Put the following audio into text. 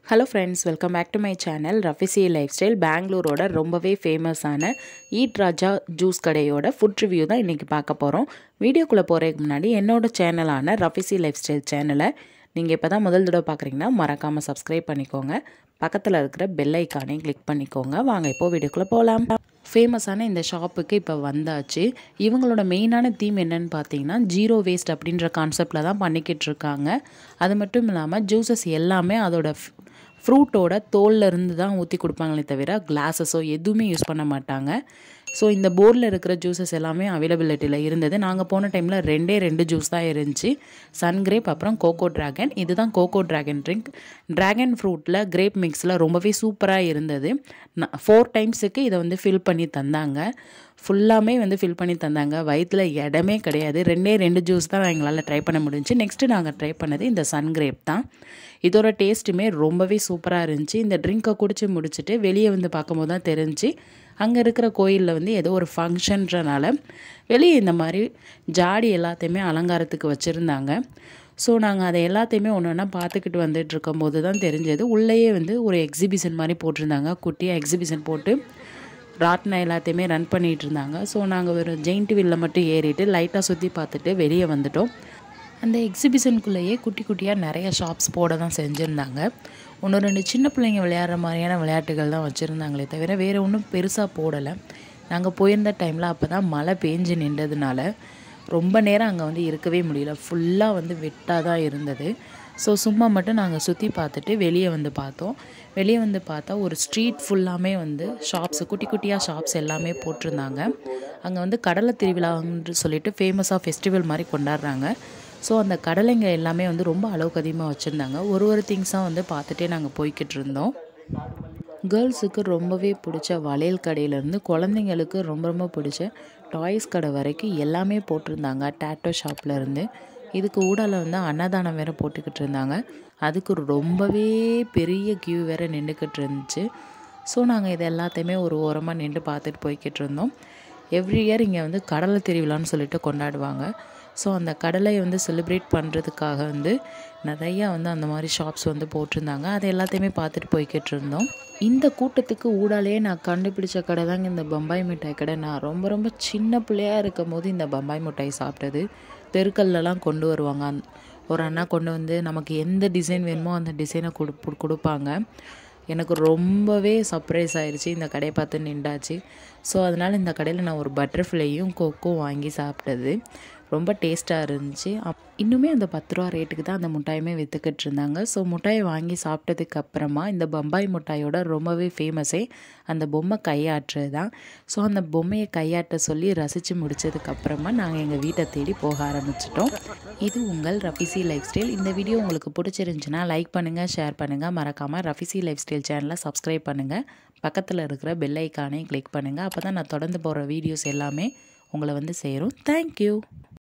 hello friends welcome back to my channel Rafisi lifestyle பெங்களூரோட ரொம்பவே ஃபேமஸான ஈட் ராஜா ஜூஸ் கடையோட ஃபுட் ரிவ்யூ தான் இன்றைக்கி பார்க்க போகிறோம் வீடியோக்குள்ளே போகிறதுக்கு முன்னாடி என்னோட சேனலான ரஃபிசி லைஃப் ஸ்டைல் சேனலை நீங்கள் இப்போ தான் முதல் தடவை பார்க்குறீங்கன்னா மறக்காமல் சப்ஸ்கிரைப் பண்ணிக்கோங்க பக்கத்தில் இருக்கிற பெல் ஐக்கானையும் கிளிக் பண்ணிக்கோங்க வாங்க இப்போ வீடியோக்குள்ளே போகலாம் ஃபேமஸான இந்த ஷாப்புக்கு இப்போ வந்தாச்சு இவங்களோட மெயினான தீம் என்னன்னு பார்த்தீங்கன்னா ஜீரோ வேஸ்ட் அப்படின்ற கான்செப்டில் தான் பண்ணிக்கிட்டு இருக்காங்க அது மட்டும் இல்லாமல் ஜூஸஸ் எல்லாமே அதோட ஃப்ரூட்டோட தோலில் இருந்து தான் ஊற்றி கொடுப்பாங்களே தவிர கிளாஸஸோ எதுவுமே யூஸ் பண்ண மாட்டாங்க ஸோ இந்த போர்டில் இருக்கிற ஜூஸஸ் எல்லாமே அவைலபிலிட்டியில் இருந்தது நாங்கள் போன டைமில் ரெண்டே ரெண்டு ஜூஸ் தான் இருந்துச்சு சன் கிரேப் அப்புறம் கோகோ ட்ராகன் இதுதான் கோகோ ட்ராகன் ட்ரிங்க் ட்ராகன் ஃப்ரூட்டில் கிரேப் மிக்ஸில் ரொம்பவே சூப்பராக இருந்தது ஃபோர் டைம்ஸுக்கு இதை வந்து ஃபில் பண்ணி தந்தாங்க ஃபுல்லாமே வந்து ஃபில் பண்ணி தந்தாங்க வயிற்றில் இடமே கிடையாது ரெண்டே ரெண்டு ஜூஸ் தான் எங்களால் ட்ரை பண்ண முடிஞ்சுச்சு நெக்ஸ்ட்டு நாங்கள் ட்ரை பண்ணது இந்த சன் கிரேப் தான் இதோட டேஸ்ட்டுமே ரொம்பவே சூப்பராக இருந்துச்சு இந்த ட்ரிங்க்கை குடிச்சு முடிச்சுட்டு வெளியே வந்து பார்க்கும்போது தான் தெரிஞ்சு அங்கே இருக்கிற கோயிலில் வந்து ஏதோ ஒரு ஃபங்க்ஷன்றனால வெளியே இந்த மாதிரி ஜாடி எல்லாத்தையுமே அலங்காரத்துக்கு வச்சுருந்தாங்க ஸோ நாங்கள் அதை எல்லாத்தையுமே ஒன்று ஒன்றா பார்த்துக்கிட்டு வந்துட்டு இருக்கும்போது தான் தெரிஞ்சது உள்ளேயே வந்து ஒரு எக்ஸிபிஷன் மாதிரி போட்டிருந்தாங்க குட்டியாக எக்ஸிபிஷன் போட்டு ராட்னா எல்லாத்தையுமே ரன் பண்ணிகிட்டு இருந்தாங்க ஸோ நாங்கள் ஒரு ஜெயிண்ட் வீலில் மட்டும் ஏறிட்டு லைட்டாக சுற்றி பார்த்துட்டு வெளியே வந்துட்டோம் அந்த எக்ஸிபிஷனுக்குள்ளேயே குட்டி குட்டியாக நிறைய ஷாப்ஸ் போட தான் செஞ்சுருந்தாங்க ஒன்று ரெண்டு சின்ன பிள்ளைங்க விளையாடுற மாதிரியான விளையாட்டுகள் தான் வச்சுருந்தாங்களே தவிர வேறு ஒன்றும் பெருசாக போடலை நாங்கள் போயிருந்த டைமில் அப்போ தான் மழை பேஞ்சு நின்றதுனால ரொம்ப நேரம் அங்கே வந்து இருக்கவே முடியல ஃபுல்லாக வந்து வெட்டாக தான் இருந்தது ஸோ சும்மா மட்டும் நாங்கள் சுற்றி பார்த்துட்டு வெளியே வந்து பார்த்தோம் வெளியே வந்து பார்த்தா ஒரு ஸ்ட்ரீட் ஃபுல்லாமே வந்து ஷாப்ஸ் குட்டி குட்டியாக ஷாப்ஸ் எல்லாமே போட்டிருந்தாங்க அங்கே வந்து கடலை திருவிழான்னு சொல்லிட்டு ஃபேமஸாக ஃபெஸ்டிவல் மாதிரி கொண்டாடுறாங்க ஸோ அந்த கடலைங்க எல்லாமே வந்து ரொம்ப அளவுக்கு அதிகமாக வச்சுருந்தாங்க ஒரு ஒரு திங்ஸாக வந்து பார்த்துட்டே நாங்கள் போய்கிட்டு இருந்தோம் கேர்ள்ஸுக்கு ரொம்பவே பிடிச்ச வளையல் கடையிலேருந்து குழந்தைங்களுக்கு ரொம்ப ரொம்ப பிடிச்ச டாய்ஸ் கடை வரைக்கும் எல்லாமே போட்டிருந்தாங்க டேட்டோ ஷாப்லேருந்து இதுக்கு ஊடால வந்து அன்னதானம் வேறு போட்டுக்கிட்டு இருந்தாங்க அதுக்கு ரொம்பவே பெரிய கியூ வேறு நின்றுக்கிட்டு இருந்துச்சு ஸோ நாங்கள் இது எல்லாத்தையுமே ஒரு ஓரமாக நின்று பார்த்துட்டு போய்கிட்டு இருந்தோம் எவ்ரி இயர் இங்கே வந்து கடலை திருவிழான்னு சொல்லிட்டு கொண்டாடுவாங்க ஸோ அந்த கடலை வந்து செலிப்ரேட் பண்ணுறதுக்காக வந்து நிறையா வந்து அந்த மாதிரி ஷாப்ஸ் வந்து போட்டிருந்தாங்க அதை எல்லாத்தையுமே பார்த்துட்டு போய்கிட்டு இருந்தோம் இந்த கூட்டத்துக்கு ஊடாலே நான் கண்டுபிடிச்ச கடை தாங்க இந்த பம்பாய் மிட்டாய் கடை நான் ரொம்ப ரொம்ப சின்ன பிள்ளையாக இருக்கும் போது இந்த பம்பாய் மிட்டாய் சாப்பிட்டது தெருக்கல்லலாம் கொண்டு வருவாங்க ஒரு அண்ணா கொண்டு வந்து நமக்கு எந்த டிசைன் வேணுமோ அந்த டிசைனை கொடு கொடுப்பாங்க எனக்கு ரொம்பவே சர்ப்ரைஸ் ஆயிடுச்சு இந்த கடையை பார்த்து நின்றாச்சு ஸோ அதனால் இந்த கடையில் நான் ஒரு பட்டர்ஃப்ளையும் கொக்கோ வாங்கி சாப்பிட்டது ரொம்ப டேஸ்ட்டாக இருந்துச்சு அப் இன்னுமே அந்த பத்து ரூபா ரேட்டுக்கு தான் அந்த முட்டாயுமே விற்றுக்கிட்டு இருந்தாங்க ஸோ முட்டாயை வாங்கி சாப்பிட்டதுக்கு அப்புறமா இந்த பம்பாய் முட்டாயோட ரொம்பவே ஃபேமஸே அந்த பொம்மை கையாட்டுறது தான் ஸோ அந்த பொம்மையை கையாட்ட சொல்லி ரசித்து முடிச்சதுக்கப்புறமா நாங்கள் எங்கள் வீட்டை தேடி போக ஆரம்பிச்சிட்டோம் இது உங்கள் ரஃபிசி லைஃப் ஸ்டைல் இந்த வீடியோ உங்களுக்கு பிடிச்சிருந்துச்சுன்னா லைக் பண்ணுங்கள் ஷேர் பண்ணுங்கள் மறக்காமல் ரஃபிசி லைஃப் ஸ்டைல் சேனலை சப்ஸ்கிரைப் பண்ணுங்கள் பக்கத்தில் இருக்கிற பெல் ஐக்கானையும் கிளிக் பண்ணுங்கள் அப்போ தான் நான் தொடர்ந்து போகிற வீடியோஸ் எல்லாமே உங்களை வந்து சேரும் தேங்க்யூ